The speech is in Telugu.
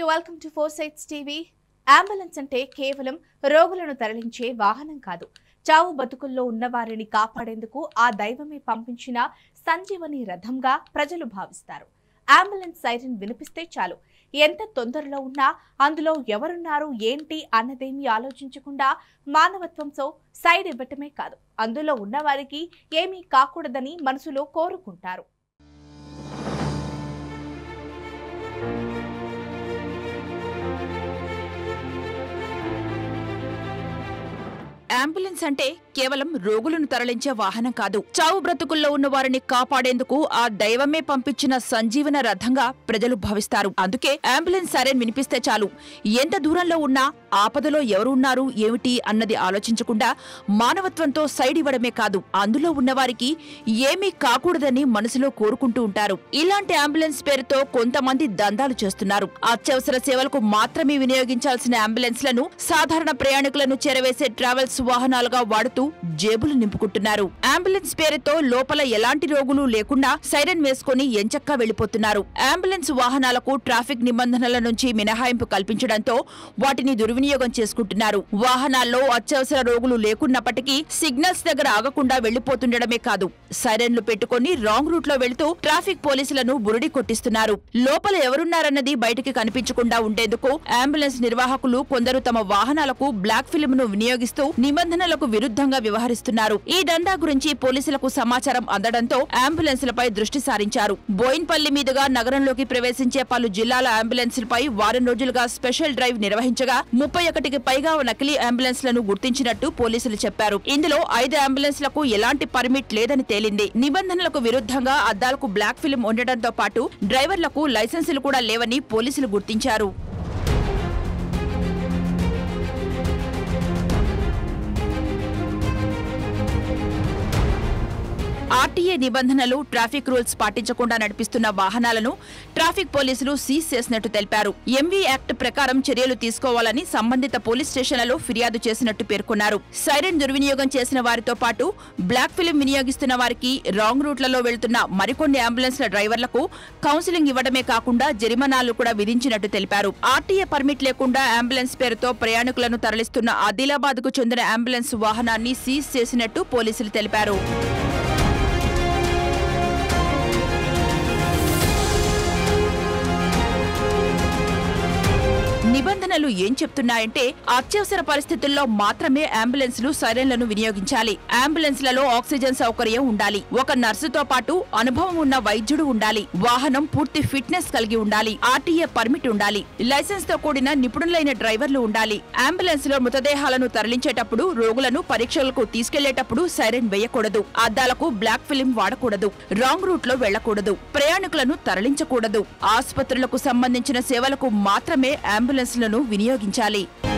welcome to four sides TV ambulance అంటే కేవలం రోగులను తరలించే వాహనం కాదు చావు బతుకుల్లో ఉన్నవారిని కాపాడేందుకు ఆ దైవమే పంపించిన సంజీవని రథంగా ప్రజలు భావిస్తారు అంబులెన్స్ సైరన్ వినిపిస్తే చాలు ఎంత తొందరలో ఉన్నా అందులో ఎవరున్నారు ఏంటి అన్నదేమీ ఆలోచించకుండా మానవత్వంతో సైడ్ ఇవ్వటమే కాదు అందులో ఉన్నవారికి ఏమీ కాకూడదని మనసులో కోరుకుంటారు అంబులెన్స్ అంటే కేవలం రోగులను తరలించే వాహనం కాదు చావు బ్రతుకుల్లో ఉన్న వారిని కాపాడేందుకు ఆ దైవమే పంపించిన సంజీవన రథంగా ప్రజలు భావిస్తారు అందుకే అంబులెన్స్ సరైన వినిపిస్తే చాలు ఎంత దూరంలో ఉన్నా ఆపదలో ఎవరు ఉన్నారు ఏమిటి అన్నది ఆలోచించకుండా మానవత్వంతో సైడ్ ఇవ్వడమే కాదు అందులో ఉన్నవారికి ఏమీ కాకూడదని మనసులో కోరుకుంటూ ఉంటారు ఇలాంటి అంబులెన్స్ పేరుతో కొంతమంది దందాలు చేస్తున్నారు అత్యవసర సేవలకు మాత్రమే వినియోగించాల్సిన అంబులెన్స్ లను సాధారణ ప్రయాణికులను చేరవేసే ట్రావెల్స్ వాహనాలుగా వాడుతూ జేబులు నింపుకుంటున్నారు అంబులెన్స్ పేరుతో లోపల ఎలాంటి రోగులు లేకుండా సైరన్ వేసుకుని ఎంచక్కా వెళ్లిపోతున్నారు అంబులెన్స్ వాహనాలకు ట్రాఫిక్ నిబంధనల నుంచి మినహాయింపు కల్పించడంతో వాటిని దుర్వినియోగం చేసుకుంటున్నారు వాహనాల్లో అత్యవసర రోగులు లేకున్నప్పటికీ సిగ్నల్స్ దగ్గర ఆగకుండా వెళ్లిపోతుండడమే కాదు సైరన్లు పెట్టుకుని రాంగ్ రూట్ లో వెళుతూ ట్రాఫిక్ పోలీసులను బురుడి కొట్టిస్తున్నారు లోపల ఎవరున్నారన్నది బయటికి కనిపించకుండా ఉండేందుకు అంబులెన్స్ నిర్వాహకులు కొందరు తమ వాహనాలకు బ్లాక్ ఫిల్మ్ ను వినియోగిస్తూ నిబంధనలకు విరుద్ధంగా వ్యవహరిస్తున్నారు ఈ దందా గురించి పోలీసులకు సమాచారం అందడంతో అంబులెన్స్లపై దృష్టి సారించారు బోయిన్పల్లి మీదుగా నగరంలోకి ప్రవేశించే పలు జిల్లాల అంబులెన్స్లపై వారం రోజులుగా స్పెషల్ డ్రైవ్ నిర్వహించగా ముప్పై ఒకటికి పైగా నకిలీ అంబులెన్స్లను గుర్తించినట్టు పోలీసులు చెప్పారు ఇందులో ఐదు అంబులెన్స్లకు ఎలాంటి పర్మిట్ లేదని తేలింది నిబంధనలకు విరుద్ధంగా అద్దాలకు బ్లాక్ ఫిల్మ్ ఉండటంతో పాటు డ్రైవర్లకు లైసెన్సులు కూడా లేవని పోలీసులు గుర్తించారు ఆర్టీఏ నిబంధనలు ట్రాఫిక్ రూల్స్ పాటించకుండా నడిపిస్తున్న వాహనాలను ట్రాఫిక్ పోలీసులు సీజ్ చేసినట్టు తెలిపారు ఎంవీ యాక్ట్ ప్రకారం చర్యలు తీసుకోవాలని సంబంధిత పోలీస్ స్టేషన్లలో ఫిర్యాదు చేసినట్టు పేర్కొన్నారు సైరన్ దుర్వినియోగం చేసిన వారితో పాటు బ్లాక్ ఫిలిం వినియోగిస్తున్న వారికి రాంగ్ రూట్లలో వెళ్తున్న మరికొన్ని అంబులెన్స్ల డ్రైవర్లకు కౌన్సిలింగ్ ఇవ్వడమే కాకుండా జరిమానాలు కూడా విధించినట్టు తెలిపారు ఆర్టీఏ పర్మిట్ లేకుండా అంబులెన్స్ పేరుతో ప్రయాణికులను తరలిస్తున్న ఆదిలాబాద్ కు చెందిన అంబులెన్స్ వాహనాన్ని సీజ్ చేసినట్టు పోలీసులు తెలిపారు నిబంధనలు ఏం చెప్తున్నాయంటే అత్యవసర పరిస్థితుల్లో మాత్రమే అంబులెన్స్లు సైరన్లను వినియోగించాలి అంబులెన్స్లలో ఆక్సిజన్ సౌకర్యం ఉండాలి ఒక నర్సుతో పాటు అనుభవం ఉన్న వైద్యుడు ఉండాలి వాహనం పూర్తి ఫిట్నెస్ కలిగి ఉండాలి ఆర్టీఏ పర్మిట్ ఉండాలి లైసెన్స్ తో కూడిన నిపుణులైన డ్రైవర్లు ఉండాలి అంబులెన్స్ లో మృతదేహాలను తరలించేటప్పుడు రోగులను పరీక్షలకు తీసుకెళ్లేటప్పుడు సైరన్ వేయకూడదు అద్దాలకు బ్లాక్ ఫిలిం వాడకూడదు రాంగ్ రూట్ లో వెళ్లకూడదు ప్రయాణికులను తరలించకూడదు ఆసుపత్రులకు సంబంధించిన సేవలకు మాత్రమే అంబులెన్స్లను వినియోగించాలి